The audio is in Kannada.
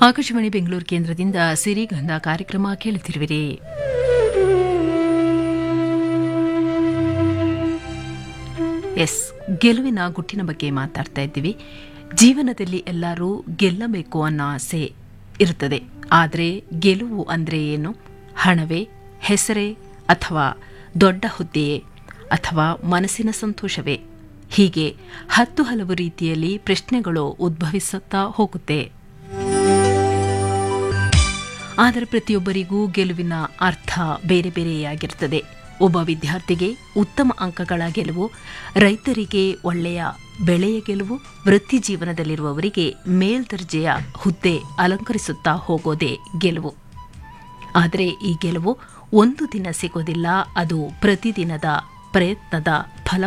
ಆಕಾಶವಾಣಿ ಬೆಂಗಳೂರು ಕೇಂದ್ರದಿಂದ ಸಿರಿಗಂಧ ಕಾರ್ಯಕ್ರಮ ಕೇಳುತ್ತಿರುವಿರಿ ಎಸ್ ಗೆಲುವಿನ ಗುಟ್ಟಿನ ಬಗ್ಗೆ ಮಾತಾಡ್ತಾ ಇದ್ದೀವಿ ಜೀವನದಲ್ಲಿ ಎಲ್ಲರೂ ಗೆಲ್ಲಬೇಕು ಅನ್ನೋ ಆಸೆ ಇರುತ್ತದೆ ಆದರೆ ಗೆಲುವು ಅಂದರೆ ಏನು ಹಣವೇ ಹೆಸರೇ ಅಥವಾ ದೊಡ್ಡ ಹುದ್ದೆಯೇ ಅಥವಾ ಮನಸ್ಸಿನ ಸಂತೋಷವೇ ಹೀಗೆ ಹತ್ತು ಹಲವು ರೀತಿಯಲ್ಲಿ ಪ್ರಶ್ನೆಗಳು ಉದ್ಭವಿಸುತ್ತಾ ಹೋಗುತ್ತೆ ಆದರೆ ಪ್ರತಿಯೊಬ್ಬರಿಗೂ ಗೆಲುವಿನ ಅರ್ಥ ಬೇರೆ ಬೇರೆಯಾಗಿರುತ್ತದೆ ಒಬ್ಬ ವಿದ್ಯಾರ್ಥಿಗೆ ಉತ್ತಮ ಅಂಕಗಳ ಗೆಲುವು ರೈತರಿಗೆ ಒಳ್ಳೆಯ ಬೆಳೆಯ ಗೆಲುವು ವೃತ್ತಿ ಜೀವನದಲ್ಲಿರುವವರಿಗೆ ಮೇಲ್ದರ್ಜೆಯ ಹುದ್ದೆ ಅಲಂಕರಿಸುತ್ತಾ ಹೋಗೋದೇ ಗೆಲುವು ಆದರೆ ಈ ಗೆಲುವು ಒಂದು ದಿನ ಸಿಗೋದಿಲ್ಲ ಅದು ಪ್ರತಿದಿನದ ಪ್ರಯತ್ನದ ಫಲ